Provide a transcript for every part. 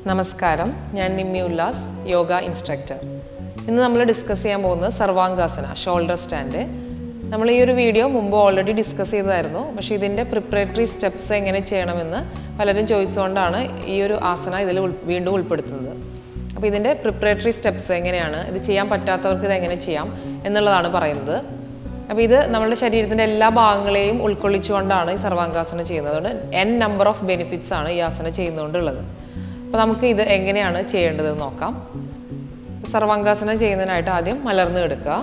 നമസ്കാരം ഞാൻ നിമ്മി ഉല്ലാസ് യോഗ ഇൻസ്ട്രക്ടർ ഇന്ന് നമ്മൾ ഡിസ്കസ് ചെയ്യാൻ പോകുന്നത് സർവാംഗാസന ഷോൾഡർ സ്റ്റാൻഡ് നമ്മൾ ഈ ഒരു വീഡിയോ മുമ്പ് ഓൾറെഡി ഡിസ്കസ് ചെയ്തതായിരുന്നു പക്ഷേ ഇതിൻ്റെ പ്രിപ്പറേറ്ററി സ്റ്റെപ്സ് എങ്ങനെ ചെയ്യണമെന്ന് പലരും ചോദിച്ചുകൊണ്ടാണ് ഈ ഒരു ആസന ഇതിൽ ഉൾ- വീണ്ടും ഉൾപ്പെടുത്തുന്നത് അപ്പോൾ ഇതിൻ്റെ പ്രിപ്പറേറ്ററി സ്റ്റെപ്സ് എങ്ങനെയാണ് ഇത് ചെയ്യാൻ പറ്റാത്തവർക്ക് ഇത് എങ്ങനെ ചെയ്യാം എന്നുള്ളതാണ് പറയുന്നത് അപ്പോൾ ഇത് നമ്മുടെ ശരീരത്തിൻ്റെ എല്ലാ ഭാഗങ്ങളെയും ഉൾക്കൊള്ളിച്ചുകൊണ്ടാണ് ഈ സർവാംഗാസന ചെയ്യുന്നത് അതുകൊണ്ട് എൻ നമ്പർ ഓഫ് ബെനിഫിറ്റ്സ് ആണ് ഈ ആസന ചെയ്യുന്നതുകൊണ്ടുള്ളത് അപ്പോൾ നമുക്ക് ഇത് എങ്ങനെയാണ് ചെയ്യേണ്ടതെന്ന് നോക്കാം സർവാംഗാസന ചെയ്യുന്നതിനായിട്ട് ആദ്യം മലർന്ന് എടുക്കുക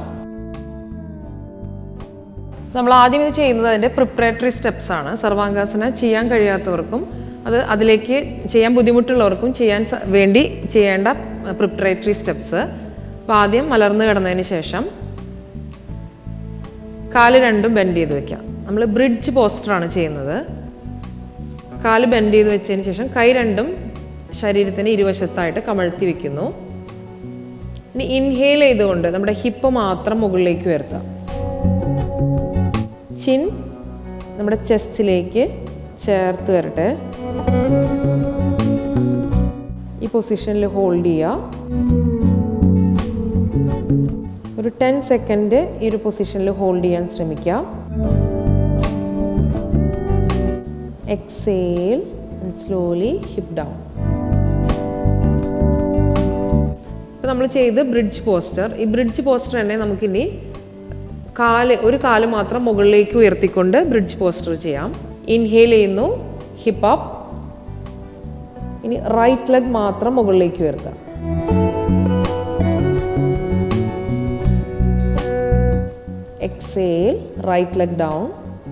നമ്മൾ ആദ്യം ഇത് ചെയ്യുന്നത് അതിൻ്റെ പ്രിപ്പറേറ്ററി സ്റ്റെപ്സ് ആണ് സർവാംഗാസന ചെയ്യാൻ കഴിയാത്തവർക്കും അത് അതിലേക്ക് ചെയ്യാൻ ബുദ്ധിമുട്ടുള്ളവർക്കും ചെയ്യാൻ സ- വേണ്ടി ചെയ്യേണ്ട പ്രിപ്പറേറ്ററി സ്റ്റെപ്സ് അപ്പോൾ ആദ്യം മലർന്ന് കിടന്നതിന് ശേഷം കാല് രണ്ടും ബെൻഡ് ചെയ്ത് വെക്കാം നമ്മൾ ബ്രിഡ്ജ് പോസ്റ്ററാണ് ചെയ്യുന്നത് കാല് ബെൻഡ് ചെയ്ത് വെച്ചതിന് ശേഷം കൈ രണ്ടും ശരീരത്തിന് ഇരുവശത്തായിട്ട് കമഴ്ത്തി വെക്കുന്നു ഇനി ഇൻഹേൽ ചെയ്തുകൊണ്ട് നമ്മുടെ ഹിപ്പ് മാത്രം മുകളിലേക്ക് ഉയർത്താം ചിൻ നമ്മുടെ ചെസ്റ്റിലേക്ക് ചേർത്ത് വരട്ടെ ഈ പൊസിഷനിൽ ഹോൾഡ് ചെയ്യുക ഒരു ടെൻ സെക്കൻഡ് ഈ ഒരു പൊസിഷനിൽ ഹോൾഡ് ചെയ്യാൻ ശ്രമിക്കുക എക്സേൽ സ്ലോലി ഹിപ്പ് ഡൗൺ ഇപ്പോൾ നമ്മൾ ചെയ്ത് ബ്രിഡ്ജ് പോസ്റ്റർ ഈ ബ്രിഡ്ജ് പോസ്റ്റർ തന്നെ നമുക്കിനി കാല് ഒരു കാല് മാത്രം മുകളിലേക്ക് ഉയർത്തിക്കൊണ്ട് ബ്രിഡ്ജ് പോസ്റ്റർ ചെയ്യാം ഇൻഹേൽ ചെയ്യുന്നു ഹിപ്പ് അപ്പ് ഇനി റൈറ്റ് ലെഗ് മാത്രം മുകളിലേക്ക് ഉയർത്താം exhale right leg down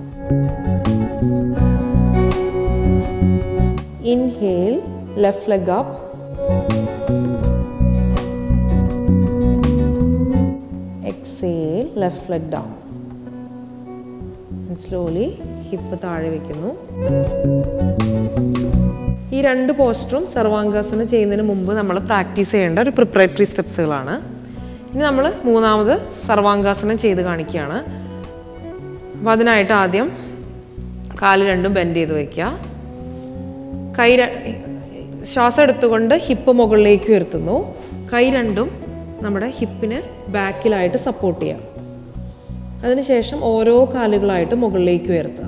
inhale left leg up exhale left leg down slowly hip താഴെ വെക്കുന്നു ഈ രണ്ട് പോസ്റ്ററും സർവാംഗാസന ചെയ്യുന്നതിന് മുമ്പ് നമ്മൾ പ്രാക്ടീസ് ചെയ്യേണ്ട ഒരു പ്രിപ്പറേറ്ററി സ്റ്റെപ്സുകളാണ് ഇനി നമ്മൾ മൂന്നാമത് സർവാംഗാസനം ചെയ്ത് കാണിക്കുകയാണ് അപ്പോൾ അതിനായിട്ട് ആദ്യം കാല് രണ്ടും ബെൻഡ് ചെയ്ത് വയ്ക്കുക കൈ ര- ശ്വാസം എടുത്തുകൊണ്ട് ഹിപ്പ് മുകളിലേക്ക് ഉയർത്തുന്നു കൈ രണ്ടും നമ്മുടെ ഹിപ്പിന് ബാക്കിലായിട്ട് സപ്പോർട്ട് ചെയ്യാം അതിനുശേഷം ഓരോ കാലുകളായിട്ട് മുകളിലേക്ക് ഉയർത്തുക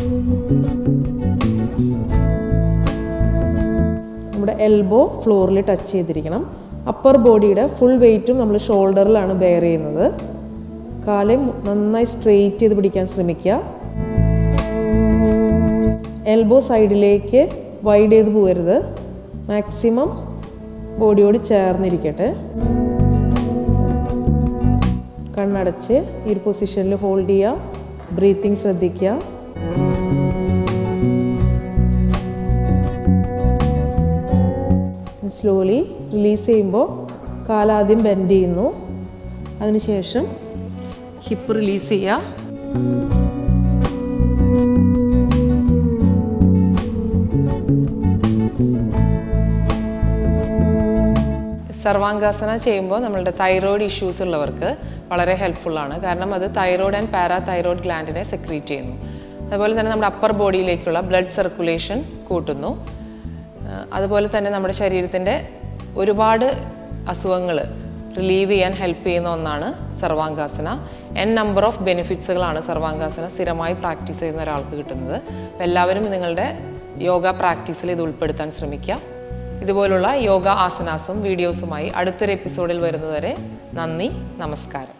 നമ്മുടെ എൽബോ ഫ്ലോറിൽ ടച്ച് ചെയ്തിരിക്കണം അപ്പർ ബോഡിയുടെ ഫുൾ വെയിറ്റും നമ്മൾ ഷോൾഡറിലാണ് ബെയർ ചെയ്യുന്നത് കാല് മു- നന്നായി സ്ട്രെയിറ്റ് ചെയ്ത് പിടിക്കാൻ ശ്രമിക്കുക എൽബോ സൈഡിലേക്ക് വൈഡ് ചെയ്ത് പോകരുത് മാക്സിമം ബോഡിയോട് ചേർന്നിരിക്കട്ടെ കണ്ണടച്ച് ഈ ഒരു പൊസിഷനിൽ ഹോൾഡ് ചെയ്യുക ബ്രീത്തിങ് ശ്രദ്ധിക്കുക സ്ലോലി റിലീസ് ചെയ്യുമ്പോൾ കാലാദ്യം ബെൻഡ് ചെയ്യുന്നു അതിനുശേഷം ഹിപ്പ് റിലീസ് ചെയ്യുക സർവാംഗാസന ചെയ്യുമ്പോൾ നമ്മളുടെ തൈറോയ്ഡ് ഇഷ്യൂസ് ഉള്ളവർക്ക് വളരെ ഹെൽപ്ഫുള്ളാണ് കാരണം അത് തൈറോയ്ഡ് ആൻഡ് പാരാ തൈറോയ്ഡ് ഗ്ലാൻഡിനെ സെക്രീറ്റ് ചെയ്യുന്നു അതുപോലെ തന്നെ നമ്മുടെ അപ്പർ ബോഡിയിലേക്കുള്ള ബ്ലഡ് സർക്കുലേഷൻ കൂട്ടുന്നു ആ, അതുപോലെ തന്നെ നമ്മുടെ ശരീരത്തിൻ്റെ ഒരുപാട് അസുഖങ്ങൾ റിലീവ് ചെയ്യാൻ ഹെൽപ്പ് ചെയ്യുന്ന ഒന്നാണ് സർവാംഗാസന എൻ നമ്പർ ഓഫ് ബെനിഫിറ്റ്സുകളാണ് സർവാംഗാസന സ്ഥിരമായി പ്രാക്ടീസ് ചെയ്യുന്ന ഒരാൾക്ക് കിട്ടുന്നത് അപ്പോൾ എല്ലാവരും നിങ്ങളുടെ യോഗ പ്രാക്ടീസിൽ ഇത് ഉൾപ്പെടുത്താൻ ശ്രമിക്കുക ഇതുപോലുള്ള യോഗ ആസനാസും വീഡിയോസുമായി അടുത്തൊരു എപ്പിസോഡിൽ വരുന്നതുവരെ നന്ദി നമസ്കാരം